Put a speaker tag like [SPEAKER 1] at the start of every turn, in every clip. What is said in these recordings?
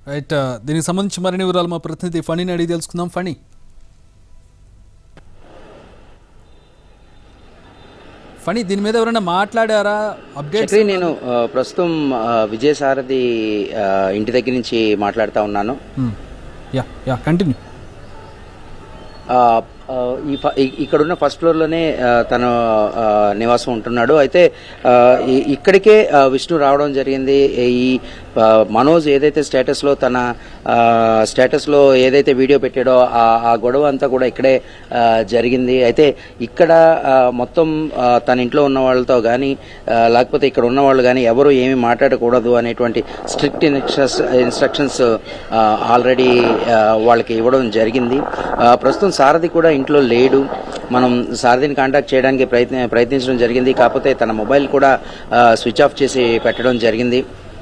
[SPEAKER 1] right దీనికి సంబంధించి మరిన్ని వివరాలు మా ప్రతినిధి ఫణిని అడిగి తెలుసుకుందాం ఫణి ఫణి దీని మీద ఎవరైనా మాట్లాడారా అప్డేట్స్
[SPEAKER 2] చక్రి నేను ఆ, ప్రస్తుతం ఆ, విజయసారథి ఆ, ఇంటి దగ్గర నుంచి మాట్లాడుతూ ఉన్నాను
[SPEAKER 1] యా యా కంటిన్యూ
[SPEAKER 2] ఆ, ఆ, ఈ ఫ- ఈ- ఇక్కడున్న ఫస్ట్ ఫ్లోర్లోనే ఆ, తను ఆ, నివాసం ఉంటున్నాడు అయితే ఆ, ఈ- ఇక్కడికే ఆ, విష్ణు రావడం జరిగింది ఈ ఆ, మనోజ్ ఏదైతే స్టేటస్లో తన ఆ, స్టేటస్లో ఏదైతే వీడియో పెట్టాడో ఆ ఆ గొడవ అంతా కూడా ఇక్కడే ఆ, జరిగింది అయితే ఇక్కడ ఆ, మొత్తం ఆ, తన ఇంట్లో ఉన్న వాళ్ళతో కానీ లేకపోతే ఇక్కడ ఉన్న వాళ్ళు కానీ ఎవరు ఏమి మాట్లాడకూడదు అనేటువంటి స్ట్రిక్ట్ ఇన్స్ట్రక్షన్స్ ఆల్రెడీ వాళ్ళకి ఇవ్వడం జరిగింది ఆ, ప్రస్తుతం సారథి కూడా ఇంట్లో లేడు మనం సారథిని కాంటాక్ట్ చేయడానికి ప్రయత్న ప్రయత్నించడం జరిగింది కాకపోతే తన మొబైల్ కూడా స్విచ్ ఆఫ్ చేసి పెట్టడం జరిగింది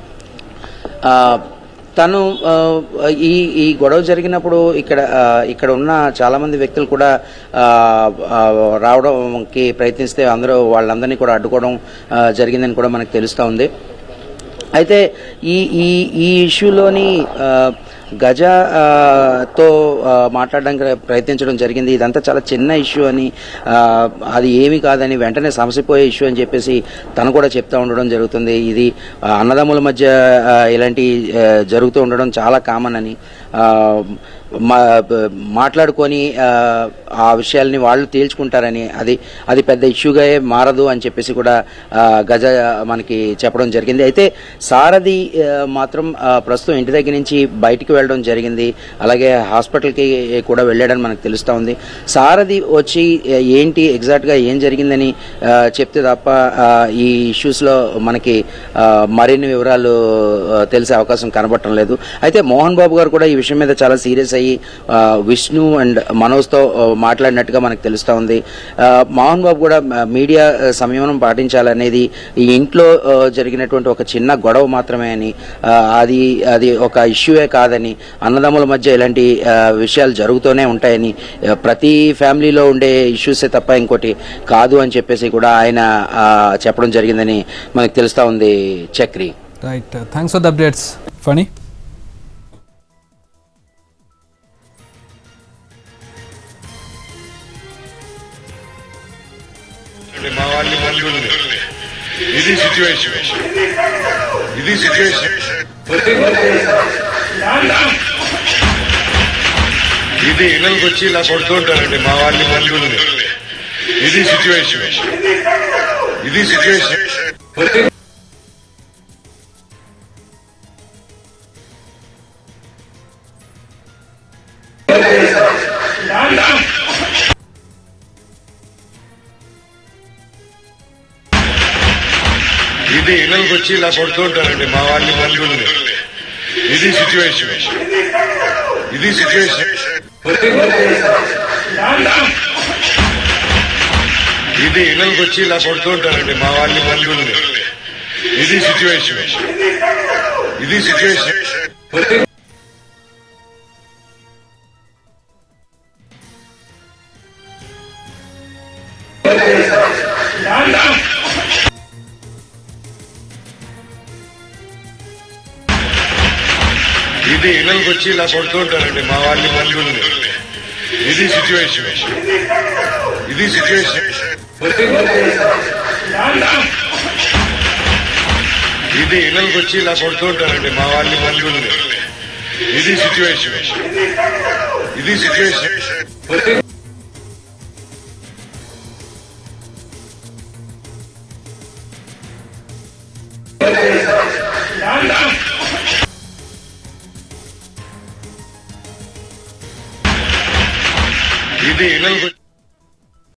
[SPEAKER 2] ఆ, తను ఆ, ఈ ఈ గొడవ జరిగినప్పుడు ఇక్కడ ఆ, ఇక్కడ ఉన్న చాలా మంది వ్యక్తులు కూడా ఆ, ఆ, రావడంకి ప్రయత్నిస్తే అందరూ వాళ్ళందరినీ కూడా అడ్డుకోవడం ఆ, జరిగిందని కూడా మనకు తెలుస్తూ ఉంది అయితే ఈ ఈ ఈ ఇష్యూలోని ఆ, గజ ఆ, తో ఆ, మాట్లాడడానికి ప్రయత్నించడం జరిగింది ఇదంతా చాలా చిన్న ఇష్యూ అని ఆ, అది ఏమీ కాదని వెంటనే సమసిపోయే ఇష్యూ అని చెప్పేసి తను కూడా చెప్తా ఉండడం జరుగుతుంది ఇది ఆ, అన్నదమ్ముల మధ్య ఆ, ఇలాంటి ఆ, జరుగుతూ ఉండడం చాలా కామన్ అని ఆ, మా బ- మాట్లాడుకొని ఆ, ఆ విషయాల్ని వాళ్ళు తేల్చుకుంటారని అది అది పెద్ద ఇష్యూగా మారదు అని చెప్పేసి కూడా ఆ, గజ మనకి చెప్పడం జరిగింది అయితే సారథి ఆ, మాత్రం ఆ, ప్రస్తుతం ఇంటి దగ్గర నుంచి బయటికి వెళ్ళడం జరిగింది అలాగే హాస్పిటల్కి కూడా వెళ్ళాడని మనకు తెలుస్తూ ఉంది సారథి వచ్చి ఆ, ఏంటి ఎగ్జాక్ట్గా ఏం జరిగిందని ఆ, చెప్తే తప్ప ఆ, ఈ ఇష్యూస్లో మనకి ఆ, మరిన్ని వివరాలు ఆ, తెలిసే అవకాశం కనబడటం లేదు అయితే మోహన్ బాబు గారు కూడా ఈ విషయం మీద చాలా సీరియస్ అయ్యి ఆ, విష్ణు అండ్ మనోజ్తో ఆ, మాట్లాడినట్టుగా మనకు తెలుస్తూ ఉంది ఆ, మోహన్ బాబు కూడా ఆ, మీడియా ఆ, సంయమనం పాటించాలనేది ఈ ఇంట్లో ఆ, జరిగినటువంటి ఒక చిన్న గొడవ మాత్రమే అని ఆ, అది అది ఒక ఇష్యూయే కాదని అన్నదమ్ముల మధ్య ఇలాంటి ఆ, విషయాలు జరుగుతూనే ఉంటాయని ఆ, ప్రతి ఫ్యామిలీలో ఉండే ఇష్యూసే తప్ప ఇంకోటి కాదు అని చెప్పేసి కూడా ఆయన ఆ, చెప్పడం జరిగిందని మనకు తెలుస్తూ ఉంది Chakri
[SPEAKER 1] right thanks for the updates Phani
[SPEAKER 3] అంటే మా వాళ్ళని బంధువుల్ని ఇది సిచ్యువేషన్ ఇది సిచ్యువేషన్ ఇది ఇళ్ళకి వచ్చి ఇలా కొడుతూ ఉంటారండి మా వాళ్ళని బంధువుల్ని ఇది సిచ్యువేషన్ ఇది సిచ్యువేషన్ ఇది ఇళ్ళకి వచ్చి ఇలా కొడుతూ ఉంటారండి మా వాళ్ళని బంధువుల్ని ఇది సిచ్యువేషన్ ఇది సిచ్యువేషన్ ఇది ఇళ్ళకి వచ్చి ఇలా కొడుతూ ఉంటారండి మా వాళ్ళని బంధువుల్ని ఇది సిచ్యువేషన్ ఇది సిచ్యువేషన్ ఇది ఇళ్ళకి వచ్చి ఇలా కొడుతూ ఉంటారండి మా వాళ్ళని బంధువుల్ని ఇది సిచ్యువేషన్ ఇది సిచ్యువేషన్ ఇది ఇళ్ళకి వచ్చి ఇలా కొడుతూ ఉంటారండి మా వాళ్ళని బంధువుల్ని ఇది సిచ్యువేషన్ ఇది సిచ్యువేషన్ ఇది ఇళ్ళకి